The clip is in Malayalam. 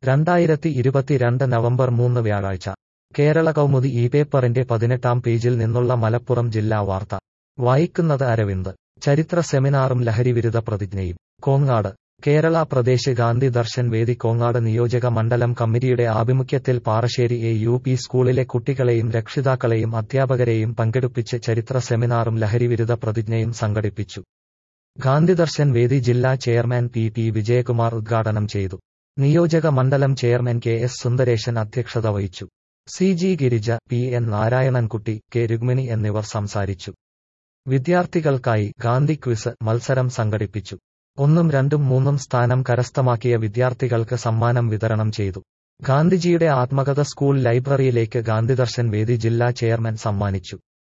രണ്ടായിരത്തി ഇരുപത്തിരണ്ട് നവംബർ മൂന്ന് വ്യാഴാഴ്ച കേരള കൗമുദി ഈ പേപ്പറിന്റെ പതിനെട്ടാം പേജിൽ നിന്നുള്ള മലപ്പുറം ജില്ലാ വാർത്ത വായിക്കുന്നത് അരവിന്ദ് ചരിത്ര സെമിനാറും ലഹരിവിരുദ്ധ പ്രതിജ്ഞയും കോങ്ങാട് കേരള പ്രദേശ് ഗാന്ധി ദർശൻ വേദി കോങ്ങാട് നിയോജക മണ്ഡലം കമ്മിറ്റിയുടെ ആഭിമുഖ്യത്തിൽ പാറശ്ശേരി എ യു പി സ്കൂളിലെ കുട്ടികളെയും രക്ഷിതാക്കളെയും അധ്യാപകരെയും പങ്കെടുപ്പിച്ച് ചരിത്ര സെമിനാറും ലഹരിവിരുദ്ധ പ്രതിജ്ഞയും സംഘടിപ്പിച്ചു ഗാന്ധിദർശൻ വേദി ജില്ലാ ചെയർമാൻ പി പി വിജയകുമാർ ഉദ്ഘാടനം ചെയ്തു നിയോജക മണ്ഡലം ചെയർമാൻ കെ എസ് സുന്ദരേശൻ അധ്യക്ഷത വഹിച്ചു C G Girija P N Narayanankutty K Rukmini എന്നിവർ സംസാരിച്ചു വിദ്യാർത്ഥികൾക്കായി ഗാന്ധി ക്വിസ് മത്സരം സംഘടിപ്പിച്ചു ഒന്നും രണ്ടും മൂന്നും സ്ഥാനം കരസ്ഥമാക്കിയ വിദ്യാർത്ഥികൾക്ക് സമ്മാനം വിതരണം ചെയ്തു ഗാന്ധിജിയുടെ ആത്മകഥ സ്കൂൾ ലൈബ്രറിയിലേക്ക് ഗാന്ധിദർശൻ വേദി ജില്ലാ ചെയർമാൻ സമ്മാനിച്ചു